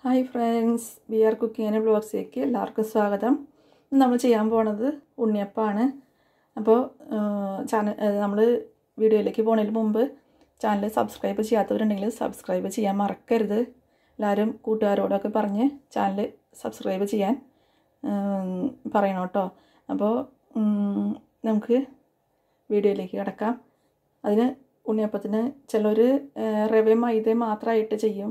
hi friends we are cooking and ബ്ലോഗ്സിലേക്ക് എല്ലാവർക്കും സ്വാഗതം ഇന്ന് നമ്മൾ ചെയ്യാൻ പോണത് ഉണ്ണിയപ്പമാണ് അപ്പോൾ ചാനൽ നമ്മൾ വീഡിയോയിലേക്ക് പോണതിന് മുമ്പ് ചാനൽ സബ്സ്ക്രൈബ് ചെയ്യാത്തവരുണ്ടെങ്കിൽ സബ്സ്ക്രൈബ് ചെയ്യാൻ മറക്കരുത് എല്ലാവരും കൂട്ടുകാരോടൊക്കെ പറഞ്ഞ് ചാനൽ സബ്സ്ക്രൈബ് ചെയ്യാൻ ഉം, പറയണം കേട്ടോ അപ്പോൾ ഉം, നമുക്ക് വീഡിയോയിലേക്ക് കിടക്കാം അതിന് ഉണ്ണിയപ്പത്തിന് ചിലർ റവയും മൈദയും മാത്രമായിട്ട് ചെയ്യും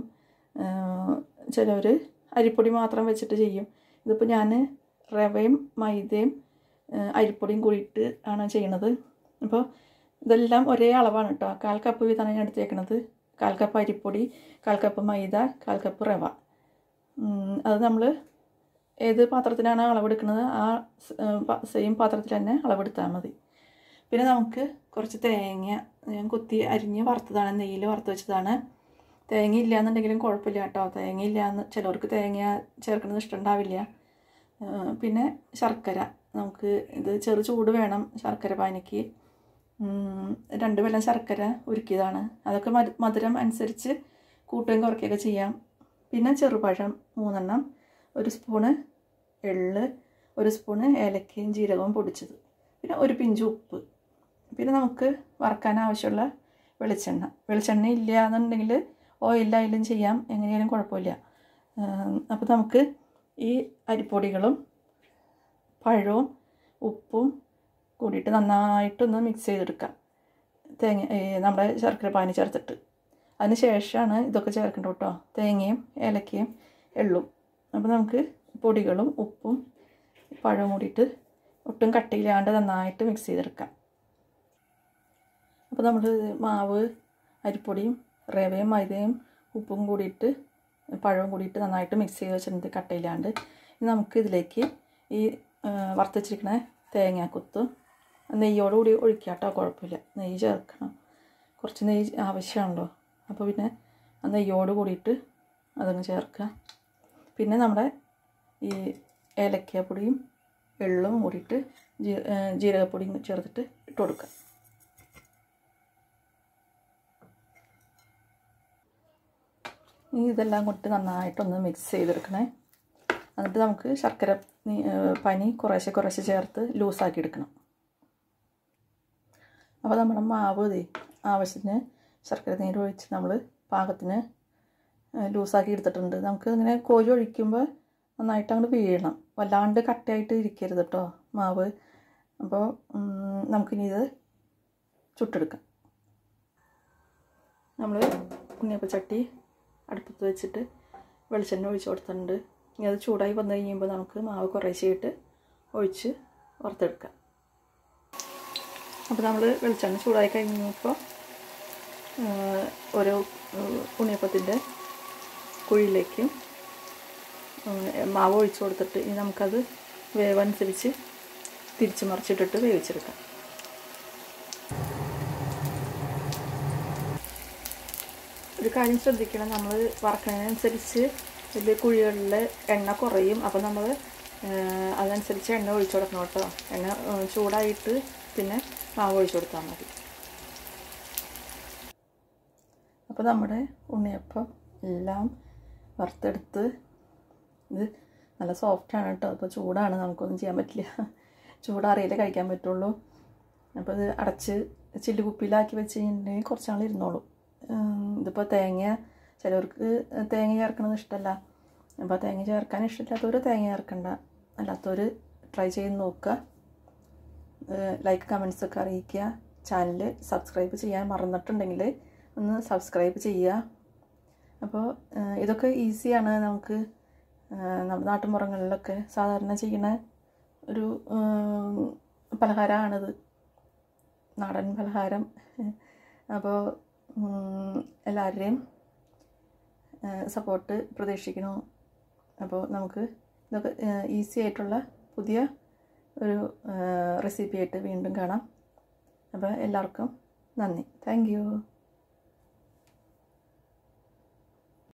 ചിലർ അരിപ്പൊടി മാത്രം വെച്ചിട്ട് ചെയ്യും ഇതിപ്പോൾ ഞാൻ റവയും മൈദയും ആ, അരിപ്പൊടിയും കൂടിയിട്ട് ആണ് ചെയ്യണത് അപ്പോൾ ഇതെല്ലാം ഒരേ അളവാണ് കേട്ടോ കാൽ കപ്പ് വീതമാണ് ഞാൻ എടുത്തേക്കണത് കാൽ കപ്പ് അരിപ്പൊടി കാൽ കപ്പ് മൈദ കാൽ കപ്പ് റവ ഉം, അത് നമ്മൾ ഏത് പാത്രത്തിലാണ് അളവെടുക്കുന്നത് ആ സെയിം പാത്രത്തിൽ തന്നെ അളവെടുത്താൽ മതി പിന്നെ നമുക്ക് കുറച്ച് തേങ്ങ ഞാൻ കുത്തി അരിഞ്ഞ് വറുത്തതാണ് നെയ്യിൽ വറുത്ത് വെച്ചതാണ് തേങ്ങ ഇല്ല എന്നുണ്ടെങ്കിലും കുഴപ്പമില്ല കേട്ടോ തേങ്ങ ഇല്ല എന്ന് ചിലവർക്ക് തേങ്ങ ചേർക്കുന്നത് ഇഷ്ടമുണ്ടാവില്ല ആ, പിന്നെ ശർക്കര നമുക്ക് ഇത് ചെറു ചൂട് വേണം ശർക്കര പാനിക്ക് ഉം, രണ്ട് വെള്ളം ശർക്കര ഉരുക്കിയതാണ് അതൊക്കെ മധു- മധുരം അനുസരിച്ച് കൂട്ടുകയും കുറയ്ക്കുകയൊക്കെ ചെയ്യാം പിന്നെ ചെറുപഴം മൂന്നെണ്ണം ഒരു സ്പൂണ് എള്ള് ഒരു സ്പൂണ് ഏലക്കയും ജീരകവും പൊടിച്ചത് പിന്നെ ഒരു പിഞ്ച് ഉപ്പ് പിന്നെ നമുക്ക് വറക്കാൻ ആവശ്യമുള്ള വെളിച്ചെണ്ണ വെളിച്ചെണ്ണ ഇല്ല എന്നുണ്ടെങ്കിൽ ഓയിലായാലും ചെയ്യാം എങ്ങനെയായാലും കുഴപ്പമില്ല അപ്പോൾ നമുക്ക് ഈ അരിപ്പൊടികളും പഴവും ഉപ്പും കൂടിയിട്ട് നന്നായിട്ടൊന്ന് മിക്സ് ചെയ്തെടുക്കാം തേങ്ങ ഏ, നമ്മുടെ ശർക്കര പാനി ചേർത്തിട്ട് അതിന് ശേഷമാണ് ഇതൊക്കെ ചേർക്കേണ്ടത് കേട്ടോ തേങ്ങയും ഏലക്കയും എള്ളും അപ്പോൾ നമുക്ക് പൊടികളും ഉപ്പും പഴവും കൂടിയിട്ട് ഒട്ടും കട്ടിയില്ലാണ്ട് നന്നായിട്ട് മിക്സ് ചെയ്തെടുക്കാം അപ്പോൾ നമ്മൾ മാവ് അരിപ്പൊടിയും റവയും മൈദയും ഉപ്പും കൂടിയിട്ട് പഴവും കൂടിയിട്ട് നന്നായിട്ട് മിക്സ് ചെയ്ത് വെച്ചിട്ടുണ്ട് കട്ടയില്ലാണ്ട് ഇനി നമുക്ക് ഇതിലേക്ക് ഈ ആ, വറുത്ത് വെച്ചിരിക്കുന്ന തേങ്ങാക്കുത്തും നെയ്യോട് കൂടി ഒഴിക്കുക കേട്ടോ കുഴപ്പമില്ല നെയ്യ് ചേർക്കണം കുറച്ച് നെയ്യ് ആവശ്യമാണല്ലോ അപ്പോൾ പിന്നെ ആ നെയ്യോട് കൂടിയിട്ട് അതങ്ങ് ചേർക്കുക പിന്നെ നമ്മുടെ ഈ ഏലക്കാപ്പൊടിയും എള്ളും കൂടിയിട്ട് ജീ ആ, ജീരകപ്പൊടിയും ചേർത്തിട്ട് ഇട്ട് കൊടുക്കുക ഇനി ഇതെല്ലാം കൂട്ടി നന്നായിട്ടൊന്ന് മിക്സ് ചെയ്തെടുക്കണേ എന്നിട്ട് നമുക്ക് ശർക്കര നീ- ഏ, പനി കുറേശ്ശെ കുറേശ്ശെ ചേർത്ത് ലൂസാക്കി എടുക്കണം അപ്പോൾ നമ്മുടെ മാവ് ദേ ആവശ്യത്തിന് ശർക്കര നീര് ഒഴിച്ച് നമ്മൾ പാകത്തിന് ഏ, ലൂസാക്കി എടുത്തിട്ടുണ്ട് നമുക്ക് ഇങ്ങനെ കോരി ഒഴിക്കുമ്പോൾ നന്നായിട്ട് അങ്ങോട്ട് വീഴണം വല്ലാണ്ട് കട്ടയായിട്ട് ഇരിക്കരുത് കേട്ടോ മാവ് അപ്പോൾ ഉം, നമുക്കിനി ഇത് ചുട്ടെടുക്കാം നമ്മൾ ഉണ്ണിയപ്പച്ചട്ടി അടുപ്പത്ത് വെച്ചിട്ട് വെളിച്ചെണ്ണ ഒഴിച്ച് കൊടുത്തിട്ടുണ്ട് ഇനി അത് ചൂടായി വന്നു കഴിയുമ്പോൾ നമുക്ക് മാവ് കുറേശ്ശെയിട്ട് ഒഴിച്ച് വറുത്തെടുക്കാം അപ്പോൾ നമ്മൾ വെളിച്ചെണ്ണ ചൂടായി കഴിഞ്ഞപ്പോൾ ഓരോ ഉണ്ണിയപ്പത്തിൻ്റെ കുഴിയിലേക്ക് മാവ് ഒഴിച്ച് കൊടുത്തിട്ട് ഇനി നമുക്കത് വേവനുസരിച്ച് തിരിച്ച് മറിച്ചിട്ടിട്ട് വേവിച്ചെടുക്കാം ഒരു കാര്യം ശ്രദ്ധിക്കണം നമ്മൾ വറക്കുന്നതിനനുസരിച്ച് ഇതിൽ കുഴികളിൽ എണ്ണ കുറയും അപ്പോൾ നമ്മൾ അതനുസരിച്ച് എണ്ണ ഒഴിച്ചു കൊടുക്കണം കേട്ടോ എണ്ണ ഏ, ചൂടായിട്ട് പിന്നെ മാവ് ഒഴിച്ചു കൊടുത്താൽ മതി അപ്പോൾ നമ്മുടെ ഉണ്ണിയപ്പം എല്ലാം വറുത്തെടുത്ത് ഇത് നല്ല സോഫ്റ്റാണ് കേട്ടോ അപ്പോൾ ചൂടാണ് നമുക്കൊന്നും ചെയ്യാൻ പറ്റില്ല ചൂടാറിയാലേ കഴിക്കാൻ പറ്റുള്ളൂ അപ്പോൾ ഇത് അടച്ച് ചില്ല് കുപ്പിയിലാക്കി വെച്ച് കഴിഞ്ഞിട്ടുണ്ടെങ്കിൽ കുറച്ച് നാൾ ഇരുന്നോളും ഉം, ഇതിപ്പോൾ തേങ്ങ ചിലവർക്ക് തേങ്ങ ചേർക്കണത് ഇഷ്ടമല്ല അപ്പോൾ തേങ്ങ ചേർക്കാൻ ഇഷ്ടമില്ലാത്തവർ തേങ്ങ ചേർക്കണ്ട അല്ലാത്തവർ ട്രൈ ചെയ്ത് നോക്കുക ലൈക്ക് കമൻസ് ഒക്കെ അറിയിക്കുക ചാനൽ സബ്സ്ക്രൈബ് ചെയ്യാൻ മറന്നിട്ടുണ്ടെങ്കിൽ ഒന്ന് സബ്സ്ക്രൈബ് ചെയ്യുക അപ്പോൾ ഏഹ്, ഇതൊക്കെ ഈസിയാണ് നമുക്ക് ഏഹ്, നമ്മുടെ നാട്ടുമ്പുറങ്ങളിലൊക്കെ സാധാരണ ചെയ്യുന്ന ഒരു ഏഹ്, പലഹാരമാണിത് നാടൻ പലഹാരം അപ്പോൾ എല്ലാവരുടെയും സപ്പോർട്ട് പ്രതീക്ഷിക്കുന്നു അപ്പോൾ നമുക്ക് ഇതൊക്കെ ഈസി ആയിട്ടുള്ള പുതിയ ഒരു റെസിപ്പി ആയിട്ട് വീണ്ടും കാണാം അപ്പോൾ എല്ലാവർക്കും നന്ദി താങ്ക് യു